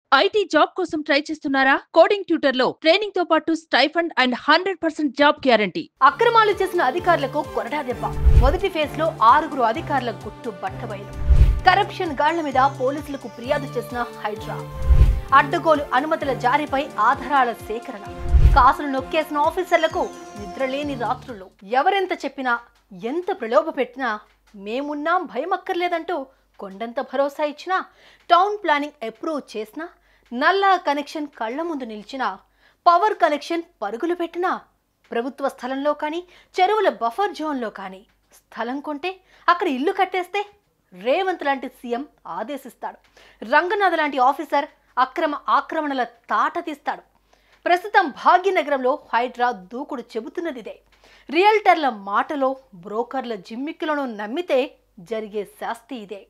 IT job కోసం try చేస్తున్నారా coding tutor లో ట్రైనింగ్ తో పాటు stipend and hundred percent job guarantee అక్రమాలు చేసిన అధికారులకు కొరడా దెబ్బ మొదటి ఫేజ్ లో ఆరుగురు అధికారుల గుట్టు బట్టబయలు కరప్షన్ గాళ్ల మీద పోలీసులకు ఫిర్యాదు చేసిన హైడ్రా అడ్డగోలు అనుమతుల జారీపై ఆధారాల సేకరణ కాసులు నొక్కేసిన ఆఫీసర్లకు నిద్రలేని రాత్రులు ఎవరెంత చెప్పినా ఎంత ప్రలోభ పెట్టినా మేమున్నాం భయం అక్కర్లేదంటూ కొండంత భరోసా ఇచ్చినా టౌన్ ప్లానింగ్ అప్రూవ్ చేసినా నల్లా కనెక్షన్ కళ్ల ముందు నిలిచినా పవర్ కనెక్షన్ పరుగులు పెట్టినా ప్రభుత్వ స్థలంలో కానీ చెరువుల బఫర్ జోన్లో కానీ స్థలం కొంటే అక్కడ ఇల్లు కట్టేస్తే రేవంత్ లాంటి సీఎం ఆదేశిస్తాడు రంగనాథ్ లాంటి ఆఫీసర్ అక్రమ ఆక్రమణల తాట తీస్తాడు ప్రస్తుతం భాగ్యనగరంలో హైడ్రా దూకుడు చెబుతున్నది ఇదే రియల్టర్ల మాటలో బ్రోకర్ల జిమ్మిక్కులను నమ్మితే జరిగే శాస్తి ఇదే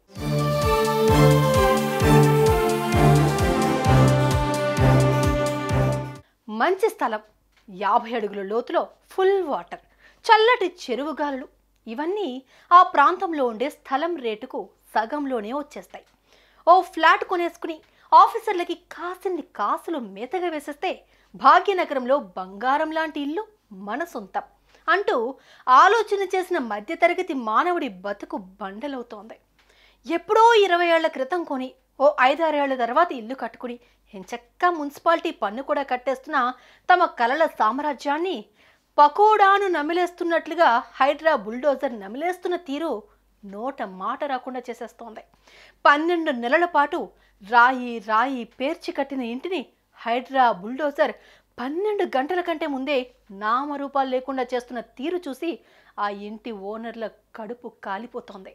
మంచి స్థలం యాభై అడుగుల లోతులో ఫుల్ వాటర్ చల్లటి చెరువు గాలులు ఇవన్నీ ఆ ప్రాంతంలో ఉండే స్థలం రేటుకు సగంలోనే వచ్చేస్తాయి ఓ ఫ్లాట్ కొనేసుకుని ఆఫీసర్లకి కాసిన్ని కాసులు మేతగా వేసేస్తే భాగ్యనగరంలో బంగారం లాంటి ఇల్లు మన సొంతం అంటూ ఆలోచన చేసిన మధ్యతరగతి మానవుడి బతుకు బండలవుతోంది ఎప్పుడో ఇరవై ఏళ్ల క్రితం కొని ఓ ఐదారేళ్ల తర్వాత ఇల్లు కట్టుకుని ఎంచక్క మున్సిపాలిటీ పన్ను కూడా కట్టేస్తున్న తమ కలల సామ్రాజ్యాన్ని పకోడాను నమిలేస్తున్నట్లుగా హైడ్రా బుల్డోజర్ నమిలేస్తున్న తీరు నోట మాట రాకుండా చేసేస్తోంది పన్నెండు నెలల పాటు రాయి రాయి పేర్చి కట్టిన ఇంటిని హైడ్రా బుల్డోజర్ పన్నెండు గంటల కంటే ముందే నామరూపాలు లేకుండా చేస్తున్న తీరు చూసి ఆ ఇంటి ఓనర్ల కడుపు కాలిపోతోంది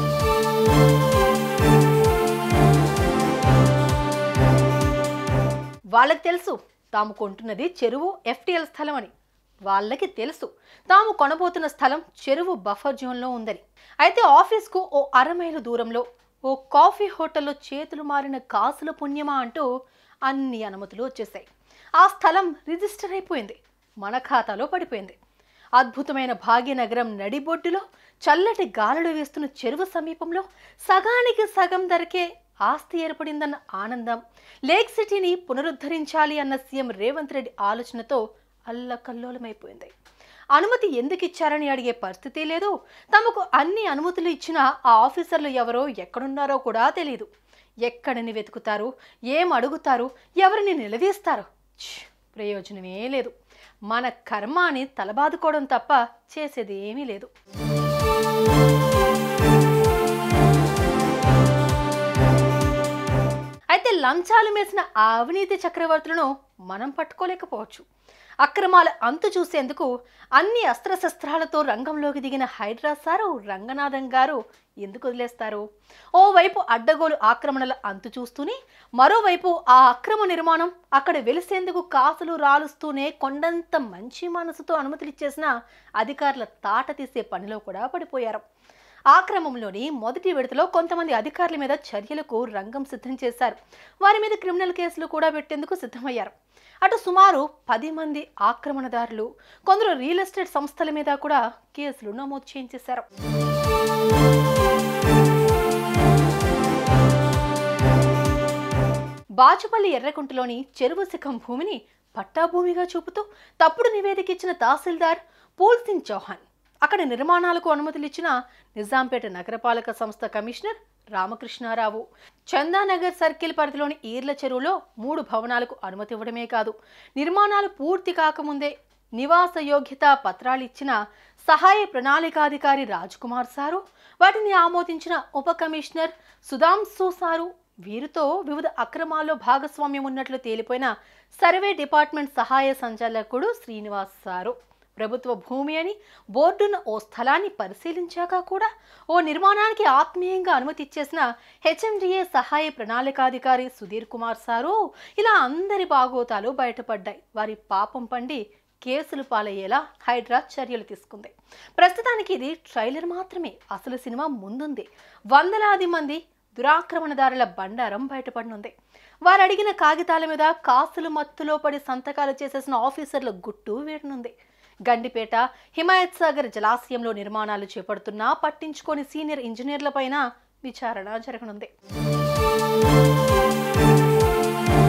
వాళ్ళకి తెలుసు తాము కొంటున్నది చెరువు ఎఫ్టిఎల్ స్థలం అని వాళ్ళకి తెలుసు తాము కొనబోతున్న స్థలం చెరువు బఫర్ జోన్లో ఉందని అయితే ఆఫీస్కు ఓ అర మైలు దూరంలో ఓ కాఫీ హోటల్లో చేతులు మారిన కాసుల పుణ్యమా అంటూ అన్ని అనుమతులు వచ్చేసాయి ఆ స్థలం రిజిస్టర్ అయిపోయింది మన ఖాతాలో పడిపోయింది అద్భుతమైన భాగ్యనగరం నడిబొడ్డులో చల్లటి గాలులు వేస్తున్న చెరువు సమీపంలో సగానికి సగం ధరకే ఆస్తి ఏర్పడిందన్న ఆనందం లేక్ సిటీని పునరుద్ధరించాలి అన్న సీఎం రేవంత్ రెడ్డి ఆలోచనతో అల్లకల్లోలమైపోయింది అనుమతి ఎందుకు ఇచ్చారని అడిగే పరిస్థితి లేదు తమకు అన్ని అనుమతులు ఇచ్చిన ఆ ఆఫీసర్లు ఎవరో ఎక్కడున్నారో కూడా తెలియదు ఎక్కడిని వెతుకుతారు ఏం అడుగుతారు ఎవరిని నిలదీస్తారు ఛ్, ప్రయోజనమే లేదు మన కర్మ అని తలబాదుకోవడం తప్ప చేసేది ఏమీ లేదు అయితే లంచాలు మేసిన ఆ అవినీతి చక్రవర్తులను మనం పట్టుకోలేకపోవచ్చు అక్రమాల అంతు చూసేందుకు అన్ని అస్త్రశస్త్రాలతో రంగంలోకి దిగిన హైడ్రా సారు రంగనాథన్ గారు ఎందుకు వదిలేస్తారు ఓవైపు అడ్డగోలు ఆక్రమణల అంతు చూస్తూనే మరోవైపు ఆ అక్రమ నిర్మాణం అక్కడ వెలిసేందుకు కాసులు రాలుస్తూనే కొండంత మంచి మనసుతో అనుమతులిచ్చేసిన అధికారుల తాట తీసే పనిలో కూడా పడిపోయారు ఆ క్రమంలోని మొదటి విడతలో కొంతమంది అధికారుల మీద చర్యలకు రంగం సిద్ధం చేశారు వారి మీద క్రిమినల్ కేసులు కూడా పెట్టేందుకు సిద్ధమయ్యారు అటు సుమారు పది మంది ఆక్రమణదారులు కొందరు రియల్ ఎస్టేట్ సంస్థల మీద కూడా కేసులు నమోదు చేయించేశారు బాచుపల్లి ఎర్రకుంటలోని చెరువు శిఖం భూమిని పట్టాభూమిగా చూపుతూ తప్పుడు నివేదిక ఇచ్చిన తహసీల్దార్ పూల్ సింగ్ చౌహాన్ అక్కడ నిర్మాణాలకు అనుమతులు ఇచ్చిన నిజాంపేట నగరపాలక సంస్థ కమిషనర్ రామకృష్ణారావు చందానగర్ సర్కిల్ పరిధిలోని ఈర్ల చెరువులో మూడు భవనాలకు అనుమతి ఇవ్వడమే కాదు నిర్మాణాలు పూర్తి కాకముందే నివాస యోగ్యత పత్రాలు ఇచ్చిన సహాయ ప్రణాళికాధికారి రాజ్ కుమార్ సారు వాటిని ఆమోదించిన ఉప కమిషనర్ సుధాంశు సారు వీరితో వివిధ అక్రమాల్లో భాగస్వామ్యం ఉన్నట్లు తేలిపోయిన సర్వే డిపార్ట్మెంట్ సహాయ సంచాలకుడు శ్రీనివాస్ సారు ప్రభుత్వ భూమి అని బోర్డున్న ఓ స్థలాన్ని పరిశీలించాక కూడా ఓ నిర్మాణానికి ఆత్మీయంగా అనుమతి ఇచ్చేసిన హెచ్ఎండిఏ సహాయ ప్రణాళికాధికారి సుధీర్ కుమార్ సారు ఇలా అందరి బాగోతాలు బయటపడ్డాయి వారి పాపం పండి కేసులు పాలయ్యేలా హైడ్రా చర్యలు తీసుకుంది ప్రస్తుతానికి ఇది ట్రైలర్ మాత్రమే అసలు సినిమా ముందుంది వందలాది మంది దురాక్రమణదారుల బండారం బయటపడనుంది వారు అడిగిన కాగితాల మీద కాసులు మత్తులో పడి సంతకాలు చేసేసిన ఆఫీసర్ల గుట్టు వేడనుంది గండిపేట హిమాయత్ సాగర్ జలాశయంలో నిర్మాణాలు చేపడుతున్నా పట్టించుకోని సీనియర్ ఇంజనీర్లపైన విచారణ జరగనుంది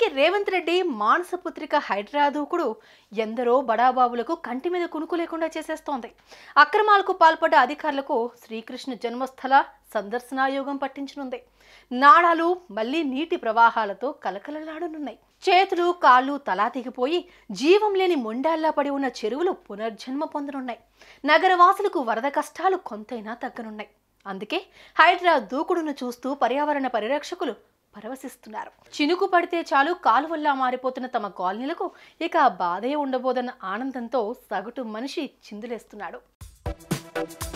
రేవంత్ రెడ్డి మానసపుత్రిక హైడ్రా దూకుడు ఎందరో బడాబాబులకు కంటి మీద కునుకు లేకుండా చేసేస్తోంది అక్రమాలకు పాల్పడ్డ అధికారులకు శ్రీకృష్ణ జన్మస్థల సందర్శనాయోగం పట్టించనుంది నాడాలు మళ్లీ నీటి ప్రవాహాలతో కలకలలాడనున్నాయి చేతులు కాళ్ళు తలా తెగిపోయి జీవం లేని మొండాల్లా పడి ఉన్న చెరువులు పునర్జన్మ పొందనున్నాయి నగరవాసులకు వరద కష్టాలు కొంతైనా తగ్గనున్నాయి అందుకే హైడ్రా దూకుడును చూస్తూ పర్యావరణ పరిరక్షకులు పరవశిస్తున్నారు చినుకు పడితే చాలు కాలువల్లా మారిపోతున్న తమ కాలనీలకు ఇక ఆ బాధే ఉండబోదన్న ఆనందంతో సగటు మనిషి చిందులేస్తున్నాడు